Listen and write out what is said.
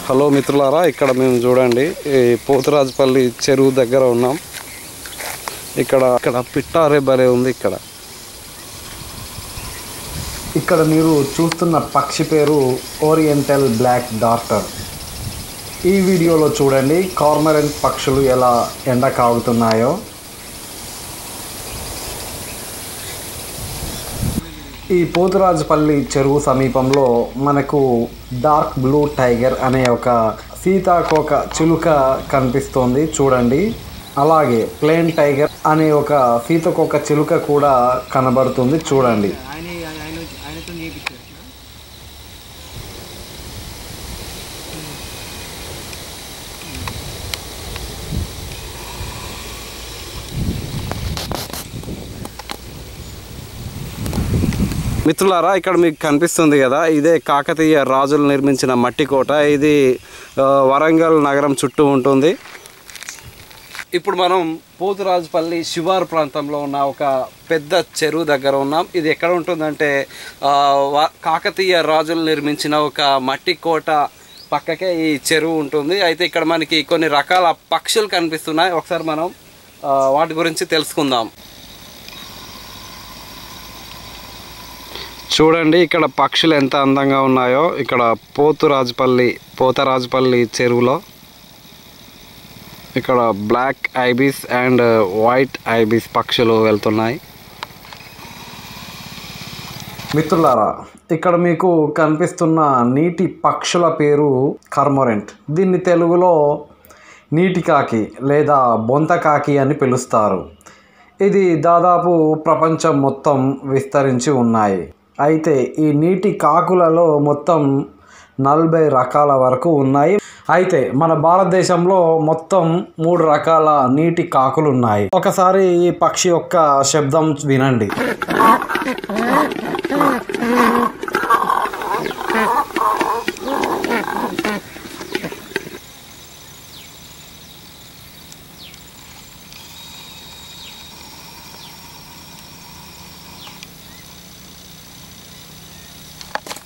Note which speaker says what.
Speaker 1: hello మిత్రులారా ఇక్కడ మేము చూడండి ఈ పోతురాజుపల్లి చెరువు దగ్గర ఉన్నాం ఇక్కడ ఇక్కడ పిట్టారే భలే ఉంది ఇక్కడ
Speaker 2: ఇక్కడ మీరు చూస్తున్న పక్షి పేరు ఓరియంటల్ బ్లాక్ డార్టర్ ఈ వీడియోలో చూడండి కార్మరెంట్ పక్షులు ఎలా ఎండ కాగుతున్నాయో ఈ పోతురాజుపల్లి చెరువు సమీపంలో మనకు డార్క్ బ్లూ టైగర్ అనే ఒక సీతాకోక చిలుక కనిపిస్తోంది చూడండి అలాగే ప్లేన్ టైగర్ అనే ఒక సీతాకోక చిలుక కూడా కనబడుతుంది చూడండి
Speaker 3: ఆయన ఆయన ఆయనతో చేయించారు
Speaker 1: మిత్రులారా ఇక్కడ మీకు కనిపిస్తుంది కదా ఇదే కాకతీయ రాజులు నిర్మించిన మట్టి కోట ఇది ఆ, వరంగల్ నగరం చుట్టూ ఉంటుంది ఇప్పుడు మనం పోతురాజుపల్లి శివారు ప్రాంతంలో ఉన్న ఒక పెద్ద చెరువు దగ్గర ఉన్నాం ఇది ఎక్కడ ఉంటుందంటే ఆ, వ- కాకతీయ రాజులు నిర్మించిన ఒక మట్టి కోట పక్కకే ఈ చెరువు ఉంటుంది అయితే ఇక్కడ మనకి కొన్ని రకాల పక్షులు కనిపిస్తున్నాయి ఒకసారి మనం ఆ, వాటి గురించి తెలుసుకుందాం చూడండి ఇక్కడ పక్షులు ఎంత అందంగా ఉన్నాయో ఇక్కడ పోతురాజుపల్లి పోతరాజుపల్లి చెరువులో ఇక్కడ black ibis and white ibis పక్షులు వెళ్తున్నాయి
Speaker 2: మిత్రులారా ఇక్కడ మీకు కనిపిస్తున్న నీటి పక్షుల పేరు కర్మరెంట్ దీన్ని తెలుగులో నీటి కాకి లేదా బొంత కాకి అని పిలుస్తారు ఇది దాదాపు ప్రపంచం మొత్తం విస్తరించి ఉన్నాయి అయితే ఈ నీటి కాకులలో మొత్తం నలభై రకాల వరకు ఉన్నాయి అయితే మన భారతదేశంలో మొత్తం మూడు రకాల నీటి కాకులు ఉన్నాయి ఒకసారి ఈ పక్షి యొక్క శబ్దం వినండి